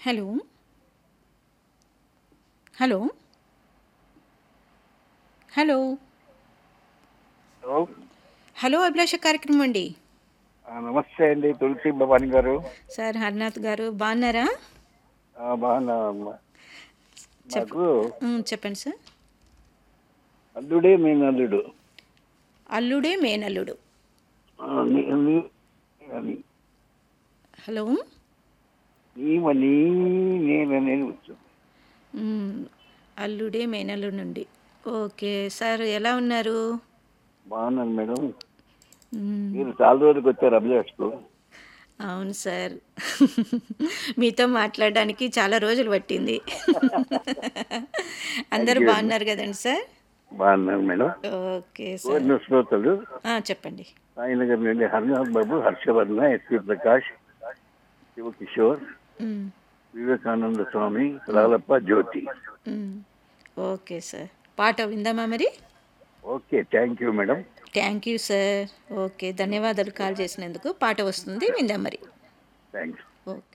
Hello hello hello hello hello Abhilasha కార్యక్రమం అండి ఆ, నమస్తే అండి తులసి భవాని గారు సార్ హరినాథ్ గారు బాగున్నారా ఆ, బాగున్నామమ్మా నాకు ఉమ్, చెప్పండి సార్ అల్లుడే మీ నల్లుడు అల్లుడే మేనల్లుడు ఆ, నీ- నీ- అని. హలో నీవని నేనని వచ్చు ఉమ్, అల్లుడే మేనల్లుడు నుండి ఓకే సార్ ఎలా ఉన్నారు బాగున్నాను మేడం ఉమ్, మీరు చాలా రోజులకు వచ్చారు అభిలాష్కు అవును సార్ మీతో మాట్లాడడానికి చాలా రోజులు పట్టింది అందరూ బాగున్నారు కదండి సార్ బాగున్నాను మేడం ఓకే సార్ కోరిన శ్రోతలు ఆ, చెప్పండి సాయినగర్ నుండి Harinath Babu Harshavarna SP Prakash Shivakishore um, Vivekananda Swami Lalappa Jyothi um, okay sir పాట విందామా మరి okay thank you madam thank you sir okay ధన్యవాదాలు కాల్ చేసినందుకు పాట వస్తుంది విందాం మరి థ్యాంక్స్ ఓకే